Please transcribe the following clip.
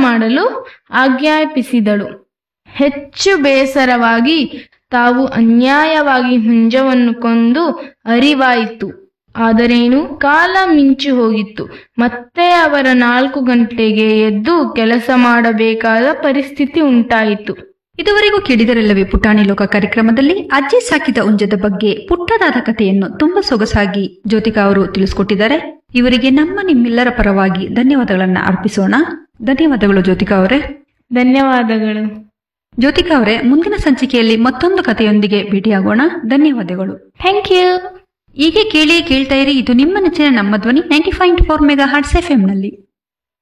ಮಾಡಲು ಆಜ್ಞಾಪಿಸಿದಳು ಹೆಚ್ಚು ಬೇಸರವಾಗಿ ತಾವು ಅನ್ಯಾಯವಾಗಿ ಹುಂಜವನ್ನು ಕೊಂದು ಅರಿವಾಯಿತು ಆದರೇನು ಕಾಲ ಮಿಂಚಿ ಹೋಗಿತ್ತು ಮತ್ತೆ ಅವರ ನಾಲ್ಕು ಗಂಟೆಗೆ ಎದ್ದು ಕೆಲಸ ಮಾಡಬೇಕಾದ ಪರಿಸ್ಥಿತಿ ಉಂಟಾಯಿತು ಇದುವರೆಗೂ ಕೇಳಿದರೆಲ್ಲವೇ ಪುಟಾಣಿ ಲೋಕ ಕಾರ್ಯಕ್ರಮದಲ್ಲಿ ಅಜ್ಜಿ ಸಾಕಿದ ಉಂಜದ ಬಗ್ಗೆ ಪುಟ್ಟದಾದ ಕಥೆಯನ್ನು ತುಂಬಾ ಸೊಗಸಾಗಿ ಜ್ಯೋತಿಕಾ ಅವರು ತಿಳಿಸ್ಕೊಟ್ಟಿದ್ದಾರೆ ಇವರಿಗೆ ನಮ್ಮ ನಿಮ್ಮೆಲ್ಲರ ಪರವಾಗಿ ಧನ್ಯವಾದಗಳನ್ನ ಅರ್ಪಿಸೋಣ ಧನ್ಯವಾದಗಳು ಜ್ಯೋತಿಕಾ ಅವರೇ ಧನ್ಯವಾದಗಳು ಜ್ಯೋತಿಕಾ ಅವರೇ ಮುಂದಿನ ಸಂಚಿಕೆಯಲ್ಲಿ ಮತ್ತೊಂದು ಕಥೆಯೊಂದಿಗೆ ಭೇಟಿಯಾಗೋಣ ಧನ್ಯವಾದಗಳು ಥ್ಯಾಂಕ್ ಯು ಹೀಗೆ ಕೇಳಿ ಕೇಳ್ತಾ ಇರಿ ಇದು ನಿಮ್ಮ ನೆಚ್ಚಿನ ನಮ್ಮ ಧ್ವನಿ ninety point four megahertz F ನಲ್ಲಿ